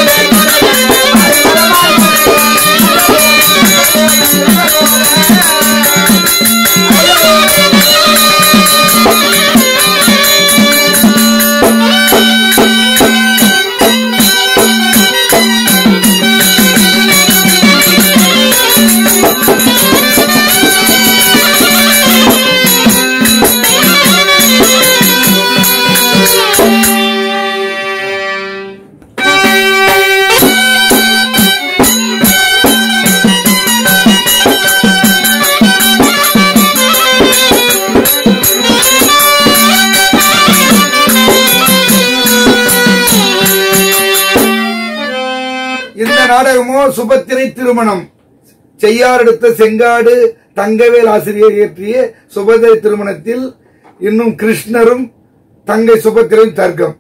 இந்த நாடகமோ சுபத்திரை திருமணம் செய்யார் எடுத்த செங்காடு தங்கவேல் ஆசிரியர் இயற்றிய சுபத்திரை திருமணத்தில் இன்னும் கிருஷ்ணரும் தங்கை சுபத்திரையும் தர்க்கம்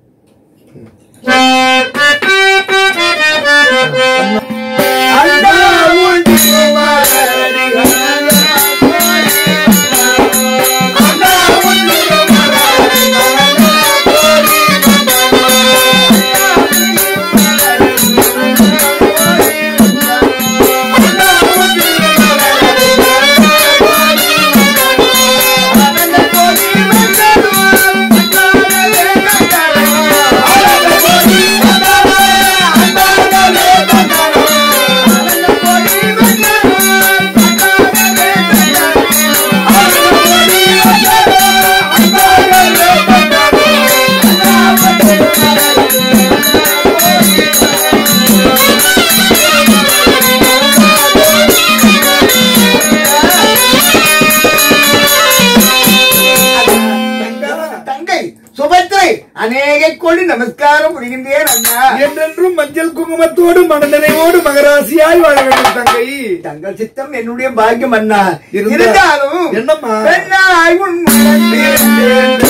தங்கை சுபத்திரை அநேக கோடி நமஸ்காரம் புரிகின்றேன் அண்ணா என்றென்றும் மஞ்சள் குங்குமத்தோடு மனநிறைவோடு மகராசியாய் வாழ வேண்டும் தங்கை தங்கள் சித்தம் என்னுடைய பாக்கியம் அண்ணா இருந்தா- இருந்தாலும் என்னம்மா? பெண்ணாய் உன் மனத்தில்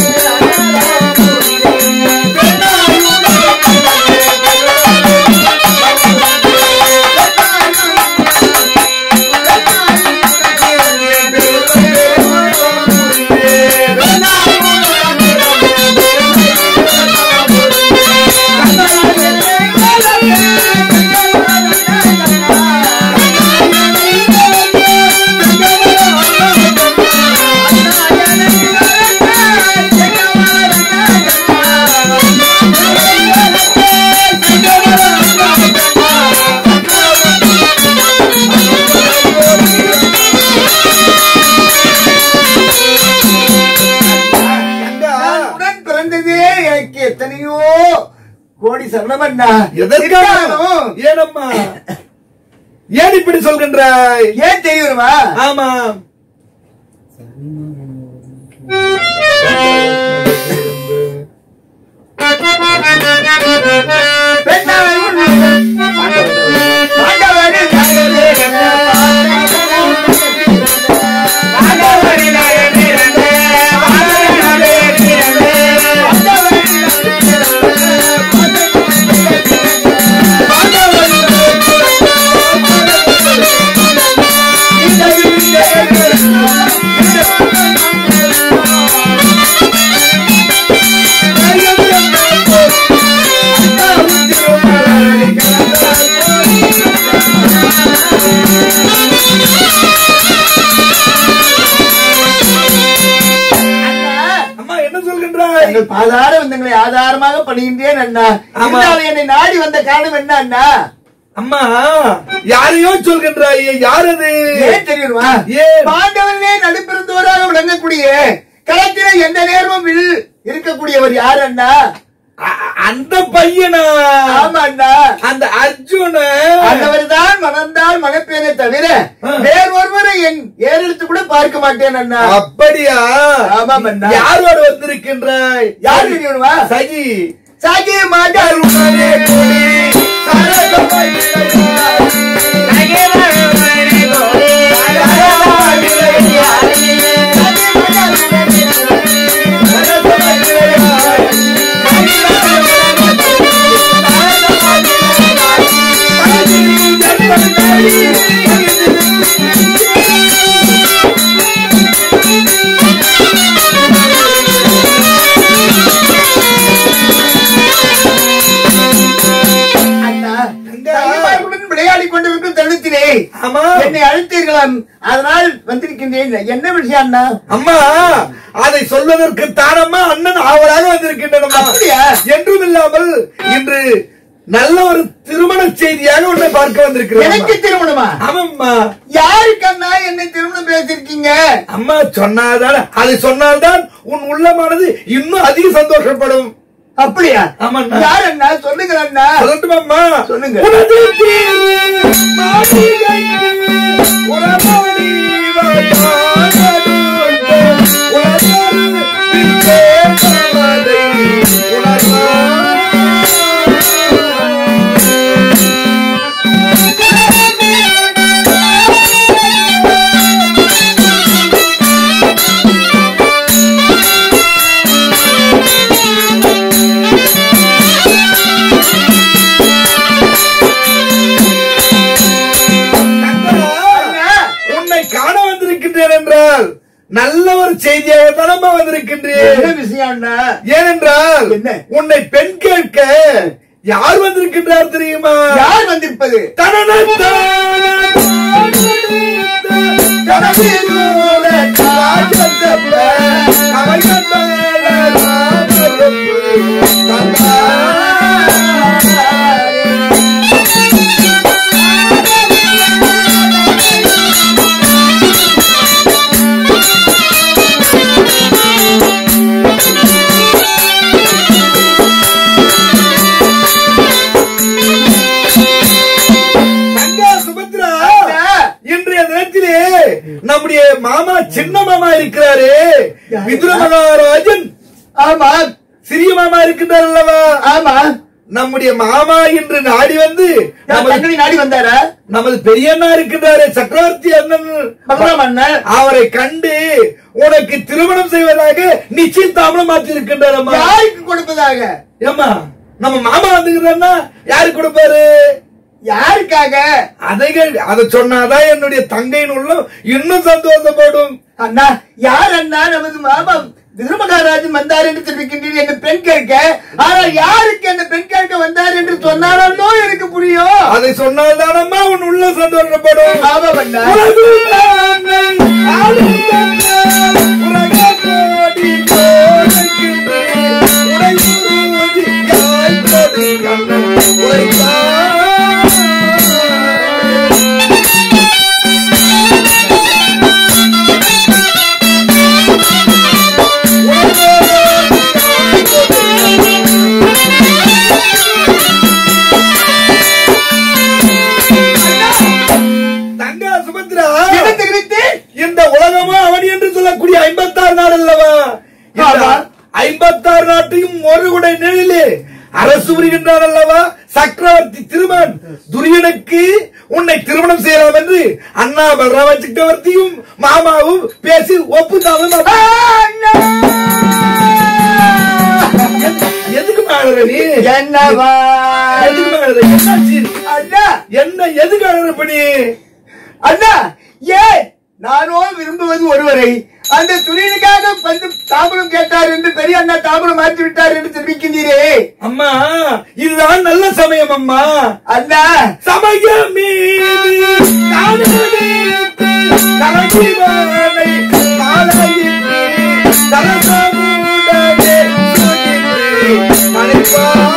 தங்கா, நான் உடன் பிறந்ததே எனக்கு எத்தனையோ கோடி சரணம் அண்ணா எதற்காக இருந்தாலும் ஏனம்மா ஏன் இப்படி சொல்கின்றாய் ஏன் தெரியுமா ஆமா பெண்ணாய் உன் ஆண்டவரே நாயகனே, ஆண்டவரே நாயகனே, ஆண்டவரே நாயகனே, அம்மா என்ன சொல்கின்றாய் எங்கள் பாதார வந்தங்களை ஆதாரமாக பணிகின்றேன் அண்ணா ஆமா. இருந்தாலும் என்னை நாடி வந்த காரணம் என்ன அண்ணா அம்மா யாரையோ சொல்கின்றாய் யார் அது ஏன் தெரியுமா ஏன்? பாண்டவர்களே நடுப்பிருந்தவராக விளங்கக்கூடிய களத்தில எந்த நேரமும் வில் இருக்கக்கூடியவர் யார் அண்ணா அ- அந்த பையனா ஆமா அண்ணா அந்த அர்ஜுன அந்தவர் தான் மணந்தால் மணப்பேனே தவிர ஆ. வேறு ஒருவரை என் ஏறெடுத்து கூட பார்க்க மாட்டேன் அண்ணா அப்படியா ஆமாம் அண்ணா. யாரோட வந்திருக்கின்றாய் யார் தெரியுமா சகி சாகி மாட்டார் வந்திருக்கிறேன் ஆமா என்னை அழைத்தீர்களாம் அதனால் வந்திருக்கின்றேன் என்ன விஷயம் அண்ணா அம்மா அதை சொல்வதற்கு தானம்மா அண்ணன் ஆவலாக வந்திருக்கின்றன அப்படியா? என்றும் இல்லாமல் இன்று நல்ல ஒரு திருமண செய்தியாக உன்னை பார்க்க வந்திருக்கிறேன் எனக்கு திருமணமா ஆமாம்மா யாருக்கு அண்ணா என்னை திருமணம் பேசிருக்கீங்க அம்மா சொன்னாதான் அதை சொன்னால்தான் உன் உள்ளமானது இன்னும் அதிக சந்தோஷப்படும் அப்படியா ஆமாண்ணா. யார் அண்ணா சொல்லுங்க அண்ணா சொல்லட்டுமாம்மா சொல்லுங்க. உனது தீர்வு மாளிகைக்கு உறவாடி வாயாடுத்த உலகொரு விசேஷமதை உணர்வாய். அண்ணா, உன்னை காண வந்திருக்கின்றேன் என்றால் நல்ல ஒரு செய்தியாக தானம்மா என்ன வந்திருக்கின்றேன் விஷயம் அண்ணா ஏனென்றால் என்ன? உன்னை பெண் கேட்க யார் வந்திருக்கின்றார் தெரியுமா யார் வந்திருப்பது தங்கா சுபத்ரா அண்ணா. இன்றைய தினத்திலே நம்முடைய மாமா சின்ன மாமா இருக்கிறாரு யாரு? விதுர மகாராஜன் ஆமா சிறிய மாமா இருக்கின்றார் அல்லவா ஆமா நம்முடைய மாமா இன்று நாடி வந்து யார் நமது தங்கை நாடி வந்தாரா நமது பெரியண்ணா இருக்கின்றாரே சக்கரவர்த்தி அண்ணன் பகவான் அண்ணன் அவரை கண்டு உனக்கு திருமணம் செய்வதாக நிச்சயதாமலம் மாற்றி இருக்கின்றாரம்மா யாருக்கு கொடுப்பதாக ஏம்மா நம்ம மாமா வந்துக்கிறன்னா யாருக்கு கொடுப்பாரு யாருக்காக அதை கேள்- அதை சொன்னாதான் என்னுடைய தங்கையின் உள்ளம் இன்னும் சந்தோஷப்படும் அண்ணா யார் அண்ணா நமது மாமம் திருமகாராஜன் வந்தார் என்று தெரிவிக்கின்றீர் என்ன பெண் கேட்க ஆனால் யாருக்கு என்ன பெண் கேட்க வந்தார் என்று சொன்னாலோ எனக்கு புரியும் அதை சொன்னால்தானம்மா உன் உள்ள சந்தோஷப்படும் ஆமாம் அண்ணா உலகு தானை ஆளுகின்ற உலகக் கோடி கோடிக்கின்றேன். உடையுறுதி யாய்ப்பது கண்ணன் உரைத்தார். தங்கா சுபத்ரா என்ன தெரிவித்தேன் இந்த உலகமா அவன் என்று சொல்லக்கூடிய ஐம்பத்தாறு நாடு அல்லவா ஆமா. ஐம்பத்தாறு நாட்டையும் ஒரு குடை நிழலிலே அரசு புரிகின்றான் அல்லவா சக்கரவர்த்தி திருமன் துரியனுக்கு உன்னை திருமணம் செய்யலாம் என்று அண்ணா பலராம சக்கரவர்த்தியும் மாமாவும் பேசி ஒப்புதாலும் எதுக்கு மேல நீ என்னவா எதுக்கு மேல என்னாச்சு அண்ணா என்ன எதுக்கு அழகு பண்ணி அண்ணா ஏ நானோ விரும்புவது ஒருவரை அந்த துணினுக்காக வந்து தாம்பரம் கேட்டார் என்று பெரிய அண்ணா தாம்பரம் மாற்றி விட்டார் என்று தெரிவிக்கின்றீரே அம்மா இதுதான் நல்ல சமயம் அம்மா அண்ணா சமயம் மீது தானமளித்து கலங்கிவானை மாலையிட்டு சரசமுடனே சுகித்து மலைப்பாய்.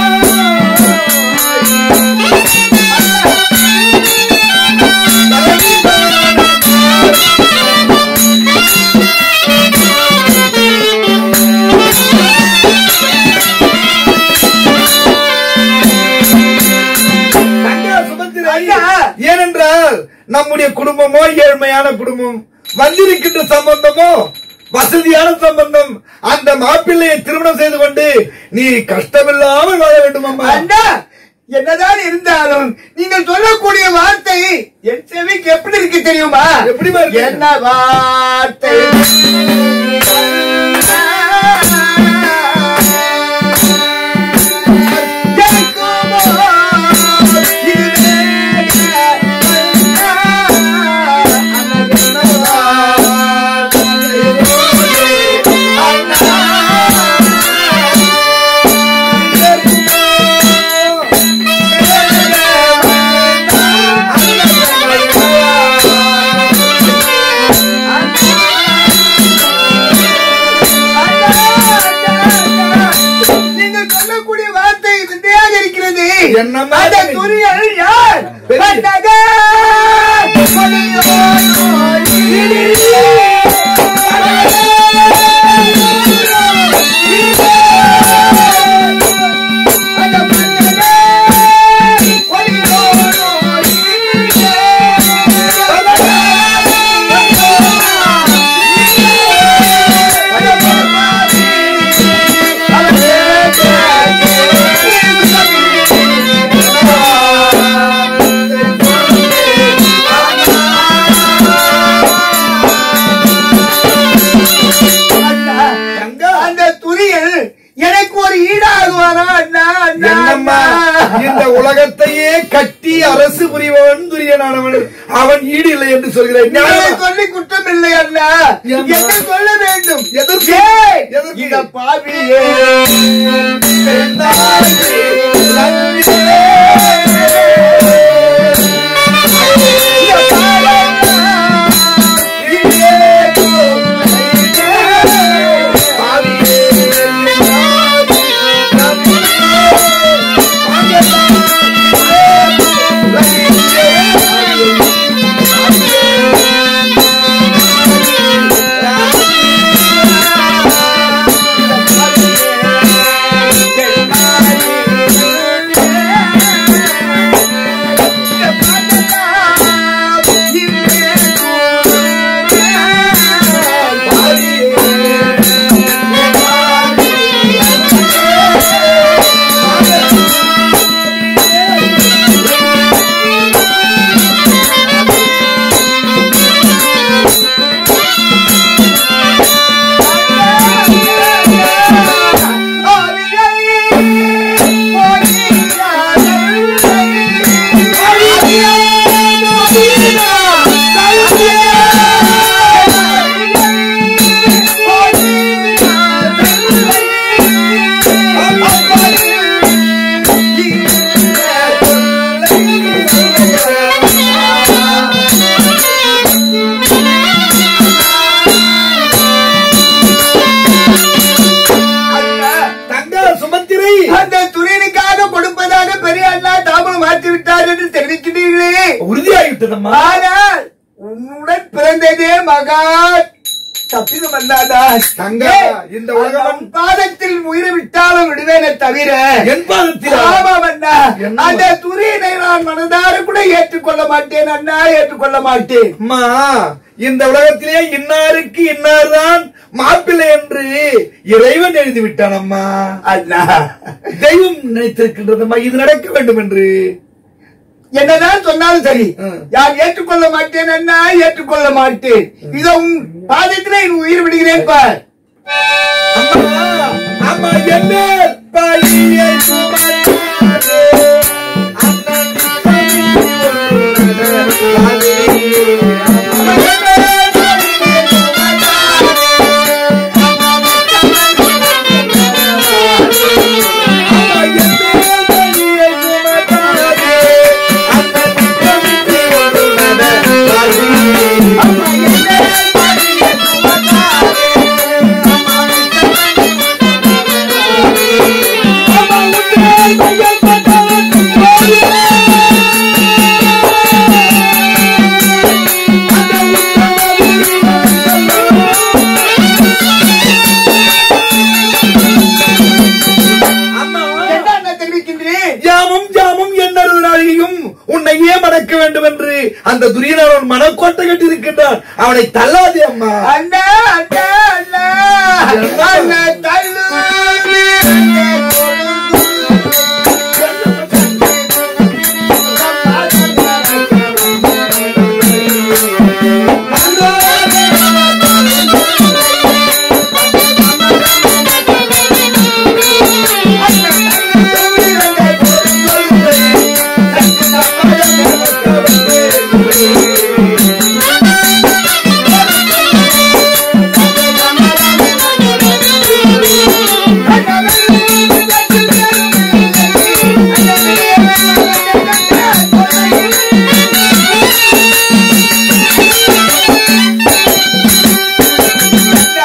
தங்கா சுமந்திரா, ஐயா. ஏனென்றால் நம்முடைய குடும்பமோ ஏழ்மையான குடும்பம் வந்திருக்கின்ற சம்பந்தமோ வசதியான சம்பந்தம் அந்த மாப்பிள்ளையை திருமணம் செய்து கொண்டு நீ கஷ்டமில்லாமல் வாழ வேண்டும் அம்மா அண்ணா என்னதான் இருந்தாலும் நீங்கள் சொல்லக்கூடிய வார்த்தை என் செவிக்கு எப்படி இருக்கு தெரியுமா எப்படிம்மா இருக்கு? என்ன வார்த்தை அண்ணா என்னம்மா அந்த இது? துரியல் யார் பெரிய- கண்ணக தங்கா அந்த துரியல் எனக்கு ஒரு ஈடாகுவானா அண்ணா அண்ணா என்னம்மா இந்த அண்ணா உலகத்தையே கட்டி அரசு புரிபவன் துரியனானவன் அவன் ஈடு இல்லை என்று சொல்கிறேன் நீ நியாயமா? சொல்லி குற்றம் இல்லை அண்ணா ஏம்மா? என்ன சொல்ல வேண்டும் எதற்கு? ஏய், எதற்கு? இந்த பாவியே தங்கா சுமந்திரை அந்த துரியனுக்காக கொடுப்பதாக பெரிய அண்ணா தாமரம் மாற்றி விட்டார் என்று தெரிவிக்கிறீர்களே உறுதியாகிவிட்டதம்மா ஆனால் உன்னுடன் பிறந்ததே மகா தப்பிதம் அண்ணாதா தங்கா, இந்த உலகம் உன் பாதத்தில் உயிரை விட்டாலும் விடுவேனே தவிர என் பாதத்தில் ஆமாம் அண்ணா என்ன? அந்த துரியனை நான் மனதார கூட ஏற்றுக்கொள்ள மாட்டேன் அண்ணா ஏற்றுக்கொள்ள மாட்டேன் அம்மா இந்த உலகத்திலே இன்னாருக்கு இன்னார்தான் மாப்பிள்ளை என்று இறைவன் எழுதி விட்டான் அம்மா அண்ணா தெய்வம் நினைத்திருக்கின்றதம்மா இது நடக்க வேண்டும் என்று என்னதான் சொன்னாலும் சரி ம். யார் ஏற்றுக்கொள்ள மாட்டேன் அண்ணா ஏற்றுக்கொள்ள மாட்டேன் இதோ உன் பாதத்திலே என் உயிர் விடுகிறேன் பார் அம்மா அம்மா என்ன பழியை சுமந்தாரே, அண்ணன் அம்மா என்ன அண்ணா தெரிவிக்கின்றேன் ஜாமும் ஜாமும் என்னொரு நாளையும் உன்னையே மடக்க வேண்டும் என்று அந்த துரியனவன் மனக்கோட்டை கட்டி இருக்கின்றான் அவனை தள்ளாதே அம்மா அண்ணா அண்ணா அண்ணா என்ன? அண்ணா தள்ளுவே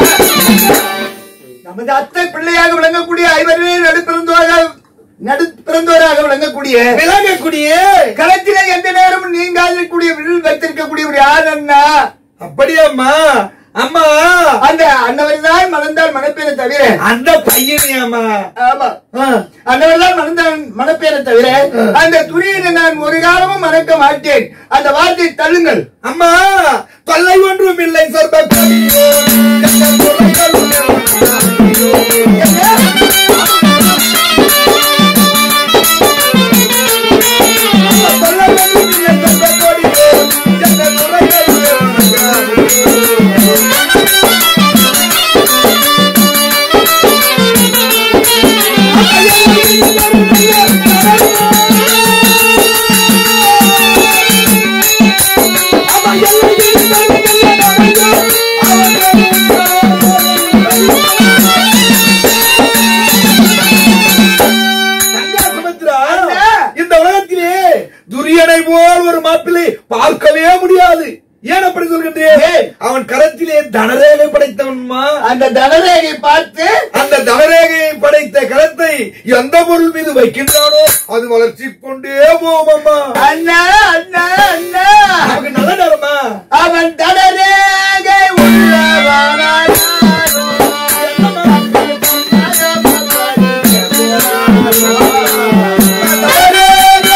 நமது அத்தை பிள்ளையாக விளங்கக்கூடிய ஐவரே நடுப்பிறந்தோராக நடுப்ப பிறந்தவராக விளங்கக்கூடிய விளங்கக்கூடிய களத்திலே எந்த நேரமும் நீங்காதிருக்கக்கூடிய வில் வைத்திருக்கக்கூடிய யார் அண்ணா அப்படியாம்மா அம்மா அந்த அன்னவர் தான் மணந்தால் மணப்பேரை தவிர அந்த பையனையாம்மா ஆமா ஆ. அன்னவர் தான் மணந்தான் மணப்பேரை தவிர அந்த துணியினை நான் ஒரு காலமும் மறக்க மாட்டேன் அந்த வார்த்தையை தள்ளுங்கள் அம்மா தொல்லை ஒன்றும் இல்லை சொர்பக்கடியோ எந்த தொல்லைகளும் இல்லை. அம்மா, தொல்லை ஒன்றும் இல்லை சொர்பக்கடியோ எந்த தொல்லைகளும் இல்லை. தங்கா சுமித்ரா, அண்ணா. இந்த உலகத்திலே துரியனை போல் ஒரு மாப்பிள்ளை பார்க்கவே முடியாது ஏன் அப்படி சொல்கின்றேன் ஏன்? அவன் கரத்திலே தனரேகை படைத்தவன்மா அந்த தனரேகை பார்த்து அந்த தனரேகையை படைத்த கரத்தை எந்த பொருள் மீது வைக்கின்றானோ அது வளர்ச்சி கொண்டே போகும் அம்மா அண்ணா அண்ணா அண்ணா நமக்கு நல்ல நேரமா அவன் தனரேகை உள்ளவனானாரோ. தனரேகை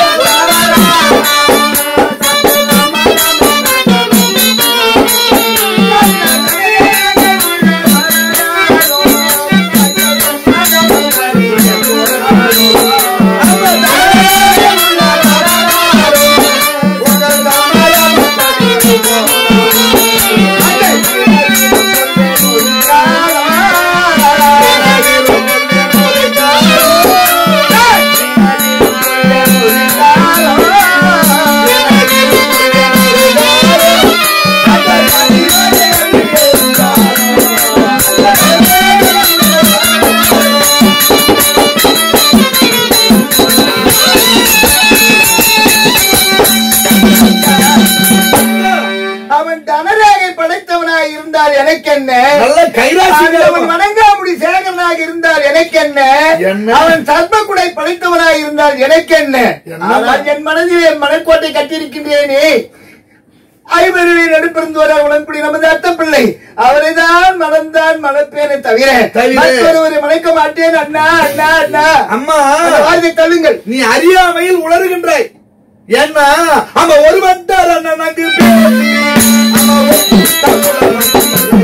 அவன் தனரேகை படைத்தவனாய் இருந்தால் எனக்கு என்ன நல்ல கைராசி அவன் வணங்காமுடி சேகரனாக இருந்தால் எனக்கு என்ன என்ன? அவன் சர்ப்பக்குடை படைத்தவனாய் இருந்தால் எனக்கு என்ன என்ன? ஆனால் என் மனதிலே மனக்கோட்டை கட்டியிருக்கின்றேனே ஐவருடைய நடுப்பிருந்து வர உடன்படி நமது அத்த பிள்ளை அவரைதான் மணந்தான் மணப்பேனே தவிர தவிர. மற்றொருவரை மணக்க மாட்டேன் அண்ணா அண்ணா அண்ணா அம்மா அந்த வார்த்தை தள்ளுங்கள் நீ அறியாமையில் உளறுகின்றாய் ஏன்னா அவன் ஒரு வந்தார் அண்ணனுக்கு பேசி அவன் ஒரு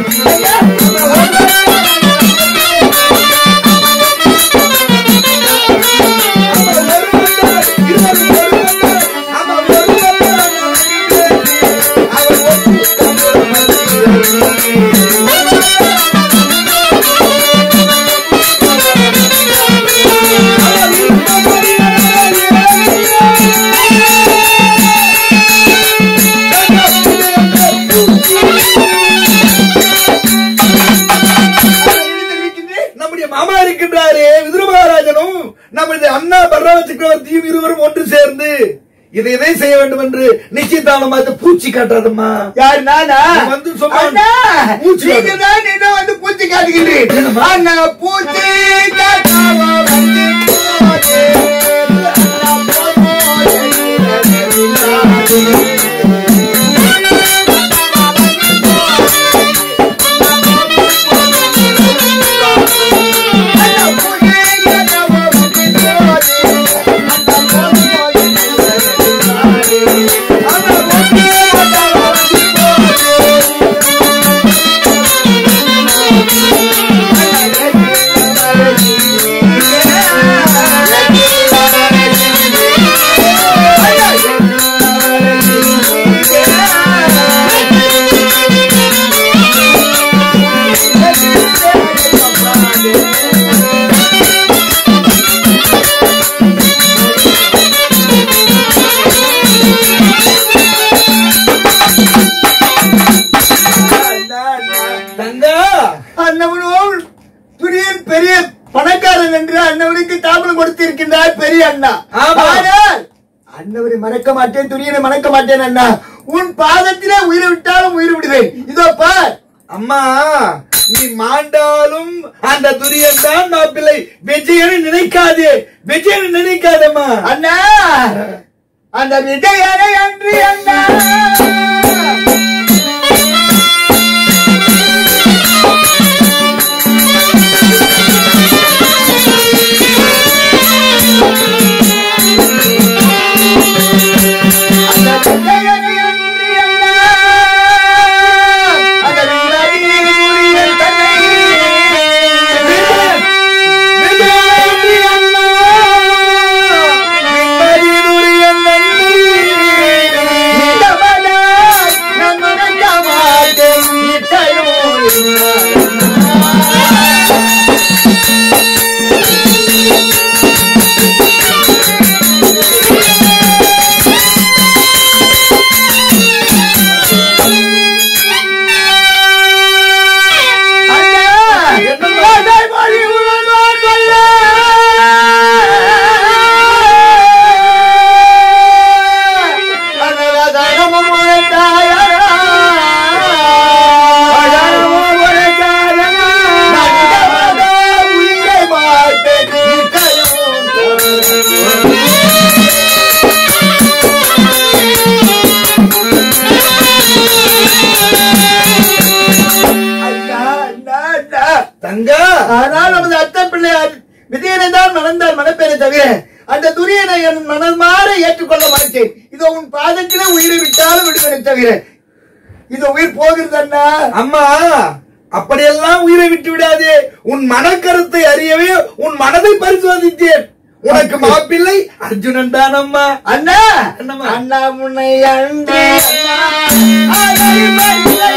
அவன் ஒரு வந்தார், இருவரும் ஒரு வந்தார். அவன் ஒரு வந்தார் அண்ணனுக்கு பேசி, அவன் ஒரு நம்முடைய மாமா இருக்கின்றாரே விதுர மகாராஜனும் நம்முடைய அண்ணா பர்ராவ சக்கரவர்த்தியும் இருவரும் ஒன்று சேர்ந்து இதை இதை செய்ய வேண்டும் என்று நிச்சயதானம் பார்த்து பூச்சி காட்டுறதும்மா யார் நானா நீ வந்து சொன்னா அண்ணா பூச்சி நீங்க தான் என்ன வந்து பூச்சி காட்டுகிறீர்கள் என்னம்மா? அண்ணா பூச்சி காட்டாம வந்து போதே. அண்ணா அண்ணா பூச்சி காட்டாம வந்து போதே. அண்ணா பூச்சி காட்டாம வந்து போதே. தங்கா அண்ணவனோடு துரியன் பெரிய பணக்காரன் என்று அண்ணவனுக்கு தாமலம் கொடுத்திருக்கின்றார் பெரிய அண்ணா ஆமா. ஆனால் அண்ணவரை மறக்க மாட்டேன் துரியனை மறக்க மாட்டேன் அண்ணா உன் பாதத்திலே உயிரை விட்டாலும் உயிர் விடுவேன் இதோ பார் அம்மா நீ மாண்டாலும் அந்த துரியன் தான் மாப்பிள்ளை விஜயனை நினைக்காதே விஜயனை நினைக்காதம்மா அண்ணா அந்த விஜயனை அன்று அண்ணா அந்த விஜயனை அன்று அண்ணா அந்த விஜயனை துரியன் தன்னை விஜயன், விஜயனன்றி அண்ணா, நிம்மதி துரியன் நன்றி. தங்கா ஆனால் நமது அத்தை பிள்ளை விஜயனை தான் மணந்தால் மணப்பேரை தவிர அந்த துரியனை என் மனமாற ஏற்றுக்கொள்ள மாட்டேன் இதோ உன் பாதத்திலே உயிரை விட்டாலும் விடுவனை தவிர இதோ உயிர் போகிறது அண்ணா அம்மா அப்படியெல்லாம் உயிரை விட்டு விடாதே உன் மனக்கருத்தை அறியவே உன் மனதை பரிசோதித்தேன் உனக்கு மாப்பிள்ளை அர்ஜுனன் தான் அம்மா அண்ணா என்னம்மா? அண்ணா முன்னை அன்றி அண்ணா அதை மறியலை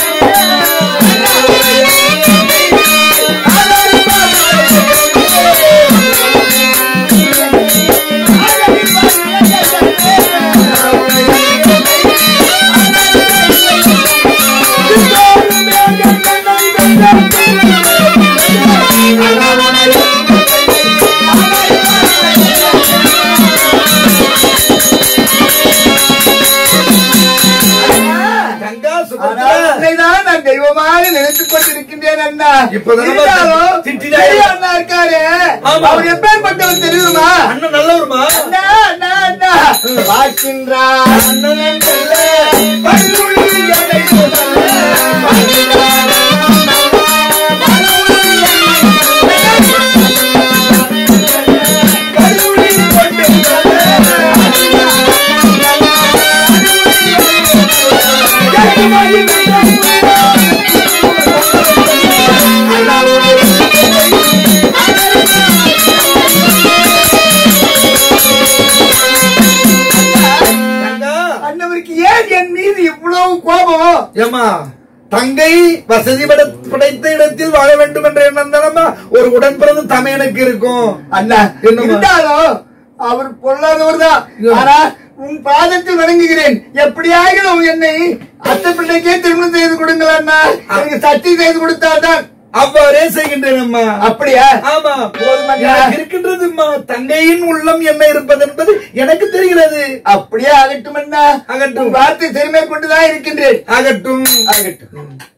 கங்கா ஆனால் சுபத்ரா உன்னைதான் நான் தெய்வமாக நினைத்துக் கொண்டிருக்கின்றேன் அண்ணா இப்பதானே இருந்தாலும் திட்டினாரு. பெரிய அண்ணா இருக்காரு ஆமா. அவர் எப்பேற்பட்டவர் தெரியுமா அண்ணன் நல்லவருமா அண்ணா அண்ணா அண்ணா பார்க்கின்றார் அண்ணன் சொல்ல பல்லுள் எடை முதல்ல. கல்லுளில் கொண்டு தங்கா அண்ணவருக்கு ஏன் என் மீது இவ்வளவு கோபம் ஏமா தங்கை வசதி பட- படைத்த இடத்தில் வாழ வேண்டும் என்ற எண்ணம் தானம்மா ஒரு உடன்பிறந்த தமையனுக்கு இருக்கும் அண்ணா என்னம்மா? இருந்தாலும் அவர் பொல்லாதவர் தான் ஐயோ. ஆனா உன் பாதத்தில் வணங்குகிறேன் எப்படியாகிலும் என்னை அத்தை பிள்ளைக்கே திருமணம் செய்து கொடுங்கள் அண்ணா எனக்கு சட்டி செய்து கொடுத்தாதான் அவ்வாறே செய்கின்றேன் அம்மா அப்படியா ஆமா போதுமண்ணா. எனக்கு இருக்கின்றதும்மா தங்கையின் உள்ளம் என்ன இருப்பது என்பது எனக்கு தெரிகிறது அப்படியே ஆகட்டும் அண்ணா ஆகட்டும். உன் வார்த்தை திறமை கொண்டுதான் இருக்கின்றேன் ஆகட்டும் ஆகட்டும்